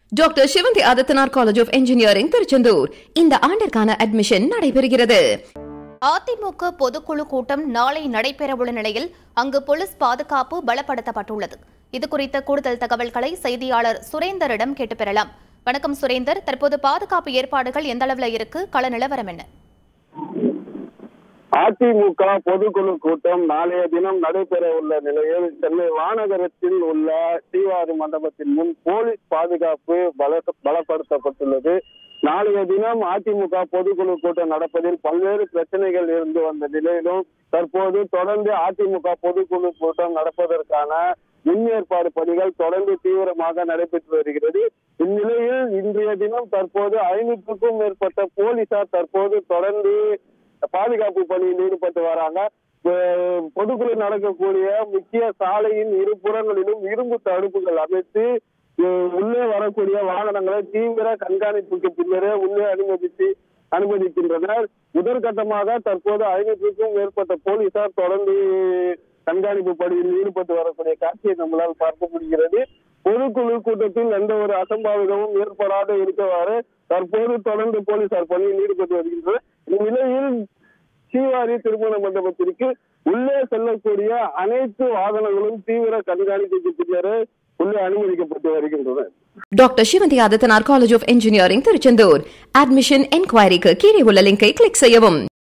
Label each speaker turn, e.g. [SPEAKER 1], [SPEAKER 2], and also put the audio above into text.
[SPEAKER 1] doctor Sivanthi Adithanar college of engineering Tiruchendur இந்த ஆண்டிற்கான admission நடைபெறுகிறது
[SPEAKER 2] அதிமுக பொதுக்குழு கூட்டம் நாளை நடைபெறவுள்ள நிலையில் அங்கு போலீஸ் பாதுகாப்பு பலப்படுத்தப்பட்டுள்ளது இது குறித்த கூடுதல் தகவல்களை செய்தியாளர் சுரேந்தரிடம் கேட்டு பெறலாம் வணக்கம் சுரேந்தர் தற்போது பாதுகாப்பு ஏற்பாடுகள் எந்த அளவில் இருக்கு கள நிலவரம் என்ன
[SPEAKER 3] அதிமுக பொதுக்குழு கூட்டம் நாளைய தினம் நடைபெற உள்ள நிலையில் சென்னை வானகரத்தில் உள்ள தீவாறு மண்டபத்தின் முன் போலீஸ் பாதுகாப்பு பல பலப்படுத்தப்பட்டுள்ளது நாளைய தினம் அதிமுக பொதுக்குழு கூட்டம் நடப்பதில் பல்வேறு பிரச்சனைகள் இருந்து வந்த நிலையிலும் தற்போது தொடர்ந்து அதிமுக பொதுக்குழு கூட்டம் நடப்பதற்கான முன்னேற்பாடு பணிகள் தொடர்ந்து தீவிரமாக நடைபெற்று வருகிறது இந்நிலையில் இன்றைய தினம் தற்போது ஐநூற்றுக்கும் மேற்பட்ட போலீசார் தற்போது தொடர்ந்து பாதுகாப்பு பணியில் ஈடுபட்டு வராங்க அஹ் பொதுக்குழு நடக்கக்கூடிய முக்கிய சாலையின் இரு புறங்களிலும் இரும்பு தடுப்புகள் அமைத்து அஹ் உள்ளே வரக்கூடிய வாகனங்களை தீவிர கண்காணிப்புக்கு பின்னரே உள்ளே அனுமதித்து அனுமதிக்கின்றனர் முதற்கட்டமாக தற்போது ஐநூற்றுக்கும் மேற்பட்ட போலீசார் தொடர்ந்து கண்காணிப்பு பணியில் ஈடுபட்டு வரக்கூடிய காட்சியை நம்மளால் பார்க்க முடிகிறது பொதுக்குழு கூட்டத்தில் எந்த ஒரு அசம்பாவிதமும் ஏற்படாத இருக்கவாறு தற்போது தொடர்ந்து போலீசார் பணியில் ஈடுபட்டு வருகின்றனர் இந்நிலையில் சீவாரி திருமண மண்டபத்திற்கு உள்ளே செல்லக்கூடிய அனைத்து வாகனங்களும் தீவிர கண்காணிப்புக்கு பின்னரே உள்ளே அனுமதிக்கப்பட்டு வருகின்றன
[SPEAKER 1] doctor Sivanthi Adithanar college of engineering Tiruchendur admission என்கொயரிக்கு கீழே உள்ள லிங்கை கிளிக் செய்யவும்